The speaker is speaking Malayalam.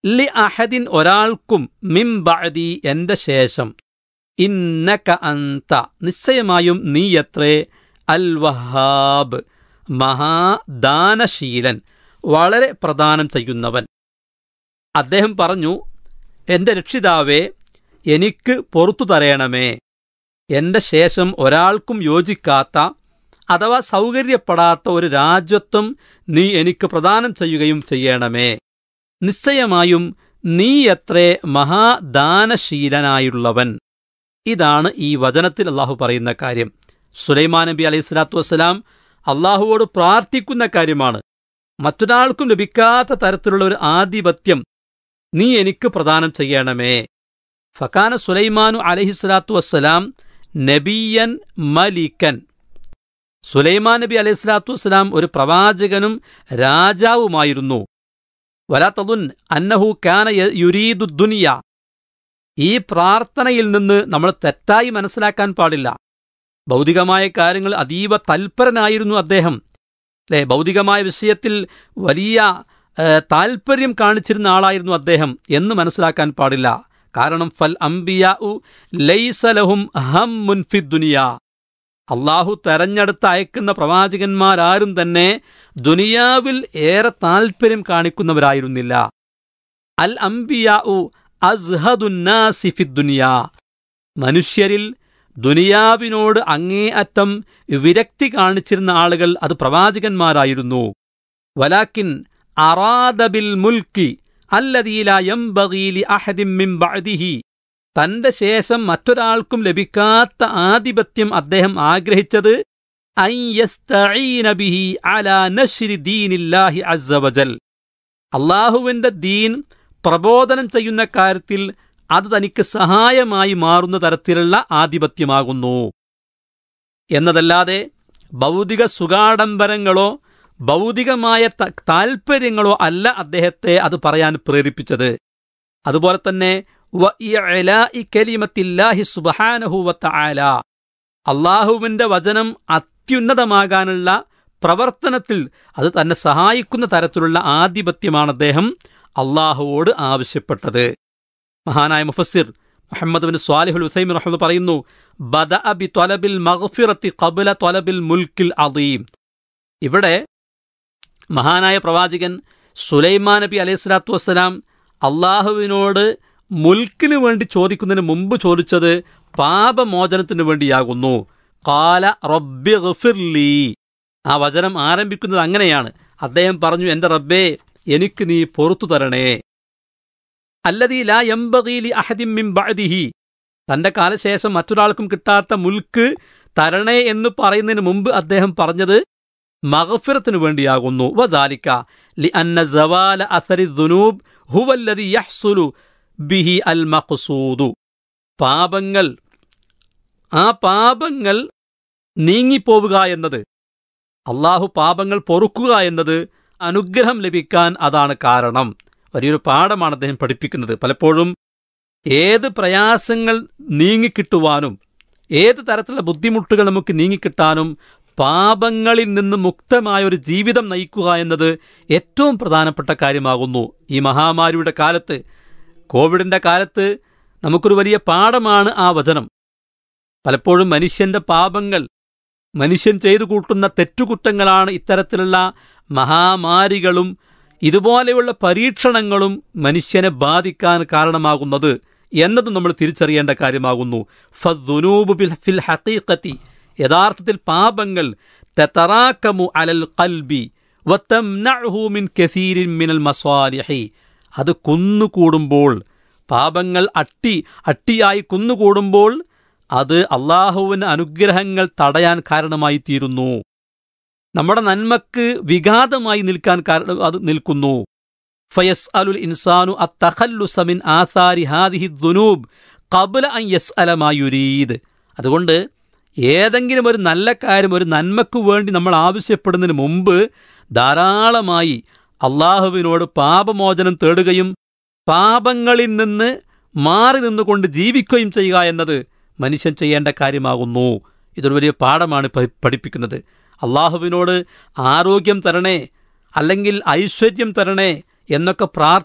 ലി അഹദിൻ ഒരാൾക്കും മിം ബഅദി എന്റെ ശേഷം ഇന്നക അന്ത നിശ്ചയമായും നീയത്രേ അൽ വഹാബ് മഹാദാനശീലൻ വളരെ പ്രദാനം ചെയ്യുന്നവൻ അദ്ദേഹം പറഞ്ഞു എന്റെ രക്ഷിതാവേ എനിക്ക് പൊറത്തു തരയണമേ എന്റെ ശേഷം ഒരാൾക്കും യോജിക്കാത്ത അഥവാ സൗകര്യപ്പെടാത്ത ഒരു രാജ്യത്വം നീ എനിക്ക് പ്രദാനം ചെയ്യുകയും ചെയ്യണമേ നിശ്ചയമായും നീ എത്രേ മഹാദാനശീലനായുള്ളവൻ ഇതാണ് ഈ വചനത്തിൽ അള്ളാഹു പറയുന്ന കാര്യം സുലൈമാൻ നബി അലൈഹി സ്വലാത്തു വസ്സലാം അള്ളാഹുവോട് പ്രാർത്ഥിക്കുന്ന കാര്യമാണ് മറ്റൊരാൾക്കും ലഭിക്കാത്ത തരത്തിലുള്ള ഒരു ആധിപത്യം നീ എനിക്ക് പ്രദാനം ചെയ്യണമേ ഫക്കാന സുലൈമാനു അലഹിസ്ലാത്തു വസ്സലാം നബിയൻ മലിക്കൻ സുലൈമാൻ നബി അലൈഹി സ്വലാത്തു വസ്സലാം ഒരു പ്രവാചകനും രാജാവുമായിരുന്നു വലാത്തതുൻ അന്നഹു കാന യ- യുരീദു ദുനിയ ഈ പ്രാർത്ഥനയിൽ നിന്ന് നമ്മൾ തെറ്റായി മനസ്സിലാക്കാൻ പാടില്ല ഭൗതികമായ കാര്യങ്ങൾ അതീവ തൽപരനായിരുന്നു അദ്ദേഹം അല്ലെ ഭൗതികമായ വിഷയത്തിൽ വലിയ ഏഹ്, താൽപര്യം കാണിച്ചിരുന്ന ആളായിരുന്നു അദ്ദേഹം എന്ന് മനസ്സിലാക്കാൻ പാടില്ല കാരണം ഫൽ അംബിയ ലൈസലഹും ഹം മുൻഫി ദുനിയ അള്ളാഹു തെരഞ്ഞെടുത്ത് അയക്കുന്ന പ്രവാചകന്മാരാരും തന്നെ ദുനിയാവിൽ ഏറെ താൽപര്യം കാണിക്കുന്നവരായിരുന്നില്ല അൽ അംബിയ അസ്ഹദുന്നാസിഫി ദുനിയ മനുഷ്യരിൽ ദുനിയാവിനോട് അങ്ങേയറ്റം വിരക്തി കാണിച്ചിരുന്ന ആളുകൾ അത് പ്രവാചകന്മാരായിരുന്നു വലാക്കിൻ അറാദബിൽ മുൽക്കി അല്ലദീല യംബഗീലി അഹദിം മിൻ ബഅദിഹി തന്റെ ശേഷം മറ്റൊരാൾക്കും ലഭിക്കാത്ത ആധിപത്യം അദ്ദേഹം ആഗ്രഹിച്ചത് അൻ യസ്തഈന ബിഹി അലാ നശ്രി ദീനില്ലാഹി അസ്സ വജൽ അള്ളാഹുവിന്റെ ദീൻ പ്രബോധനം ചെയ്യുന്ന കാര്യത്തിൽ അത് തനിക്ക് സഹായമായി മാറുന്ന തരത്തിലുള്ള ആധിപത്യമാകുന്നു എന്നതല്ലാതെ ഭൗതിക സുഖാഡംബരങ്ങളോ ഭൗതികമായ ത- താൽപ്പര്യങ്ങളോ അല്ല അദ്ദേഹത്തെ അത് പറയാൻ പ്രേരിപ്പിച്ചത് അതുപോലെ തന്നെ വ ഇഅ്ലാഇ കലിമത്തില്ലാഹി സുബ്ഹാനഹു വതആല അള്ളാഹുവിന്റെ വചനം അത്യുന്നതമാകാനുള്ള പ്രവർത്തനത്തിൽ അത് തന്നെ സഹായിക്കുന്ന തരത്തിലുള്ള ആധിപത്യമാണ് അദ്ദേഹം അള്ളാഹുവോട് ആവശ്യപ്പെട്ടത് മഹാനായ മുഫസ്സിർ മുഹമ്മദ് ബിൻ സ്വാലിഹുൽ ഹുസൈം റഹ്മത്ത് പറയുന്നു ബദ ബി ത്വലബിൽ മഗ്ഫിറത്തി ഖബല ത്വലബിൽ മുൽക്കിൽ അദീം ഇവിടെ മഹാനായ പ്രവാചകൻ സുലൈമാൻ നബി അലൈഹി സ്വലാത്തു വസ്സലാം അള്ളാഹുവിനോട് മുൽക്കിന് വേണ്ടി ചോദിക്കുന്നതിന് മുമ്പ് ചോദിച്ചത് പാപമോചനത്തിന് വേണ്ടിയാകുന്നു കാല റബ്ബി ഗഫിർലി ആ വചനം ആരംഭിക്കുന്നത് അങ്ങനെയാണ് അദ്ദേഹം പറഞ്ഞു എന്റെ റബ്ബേ എനിക്ക് നീ പൊറത്തു തരണേ അല്ലതീ ലാ യംബഗീലി അഹദിം മിൻ ബഅദിഹി തന്റെ കാലശേഷം മറ്റൊരാൾക്കും കിട്ടാത്ത മുൽക്ക് തരണേ എന്ന് പറയുന്നതിന് മുമ്പ് അദ്ദേഹം പറഞ്ഞത് മഗഫിറത്തിനു വേണ്ടിയാകുന്നു വദാലിക ലി അന്ന സവാല അസരി ദുനൂബ് ഹുവല്ലദി യഹ്സുലു ബിഹി അൽ മഖ്സൂദു പാപങ്ങൾ ആ പാപങ്ങൾ നീങ്ങിപ്പോവുക എന്നത് അള്ളാഹു പാപങ്ങൾ പൊറുക്കുക എന്നത് അനുഗ്രഹം ലഭിക്കാൻ അതാണ് കാരണം വലിയൊരു പാഠമാണ് അദ്ദേഹം പഠിപ്പിക്കുന്നത് പലപ്പോഴും ഏത് പ്രയാസങ്ങൾ നീങ്ങിക്കിട്ടുവാനും ഏത് തരത്തിലുള്ള ബുദ്ധിമുട്ടുകൾ നമുക്ക് നീങ്ങിക്കിട്ടാനും പാപങ്ങളിൽ നിന്ന് മുക്തമായ ഒരു ജീവിതം നയിക്കുക എന്നത് ഏറ്റവും പ്രധാനപ്പെട്ട കാര്യമാകുന്നു ഈ മഹാമാരിയുടെ കാലത്ത് കോവിഡിന്റെ കാലത്ത് നമുക്കൊരു വലിയ പാഠമാണ് ആ വചനം പലപ്പോഴും മനുഷ്യന്റെ പാപങ്ങൾ മനുഷ്യൻ ചെയ്തു കൂട്ടുന്ന തെറ്റുകുറ്റങ്ങളാണ് ഇത്തരത്തിലുള്ള മഹാമാരികളും ഇതുപോലെയുള്ള പരീക്ഷണങ്ങളും മനുഷ്യനെ ബാധിക്കാൻ കാരണമാകുന്നത് എന്നതും നമ്മൾ തിരിച്ചറിയേണ്ട കാര്യമാകുന്നു ഫദ്ദുനൂബു ബിൽ- ഫിൽ ഹഖീഖത്തി യഥാർത്ഥത്തിൽ പാപങ്ങൾ തതറാക്കമു അലൽ ഖൽബി വതംനഉഹു മിൻ കസീരിൻ മിനൽ മസാലിഹി അത് കുന്നുകൂടുമ്പോൾ പാപങ്ങൾ അട്ടി അട്ടിയായി കുന്നുകൂടുമ്പോൾ അത് അള്ളാഹുവിന് അനുഗ്രഹങ്ങൾ തടയാൻ കാരണമായി തീരുന്നു നമ്മുടെ നന്മക്ക് വിഘാതമായി നിൽക്കാൻ കാരണം അത് നിൽക്കുന്നു ഫയസ് അലുൽ ഇൻസാനു അത്തഖല്ലുസ മിൻ ആസാരി ഹാദിഹി ദുനൂബ് കബല അൻ യസ് അലമായുരീദ് അതുകൊണ്ട് ഏതെങ്കിലും ഒരു നല്ല കാര്യം ഒരു നന്മയ്ക്കു വേണ്ടി നമ്മൾ ആവശ്യപ്പെടുന്നതിന് മുമ്പ് ധാരാളമായി അള്ളാഹുവിനോട് പാപമോചനം തേടുകയും പാപങ്ങളിൽ നിന്ന് മാറി നിന്നുകൊണ്ട് ജീവിക്കുകയും ചെയ്യുക എന്നത് മനുഷ്യൻ ചെയ്യേണ്ട കാര്യമാകുന്നു ഇതൊരു വലിയ പാഠമാണ് പഠി- പഠിപ്പിക്കുന്നത് അള്ളാഹുവിനോട് ആരോഗ്യം തരണേ അല്ലെങ്കിൽ ഐശ്വര്യം തരണേ എന്നൊക്കെ പ്രാർത്ഥ